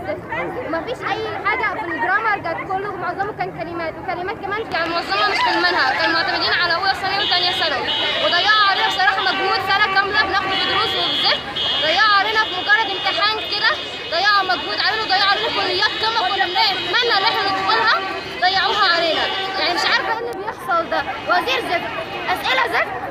زفت ومفيش اي حاجه في الجرامر كانت كله معظمه كان كلمات وكلمات كمان يعني منظمه مش في المنهج كانوا معتمدين على اولى ثانوي وثانيه ثانوي وضيعوا علينا بصراحه مجهود سنه كامله بناخد في دروس وبزفت ضيعوا علينا في مجرد امتحان كده ضيعوا مجهود علينا وضيعوا علينا كليات كما كنا بنتمنى ان احنا ندخلها ضيعوها علينا يعني مش عارفه ايه اللي بيحصل ده وزير زفت اسئله زفت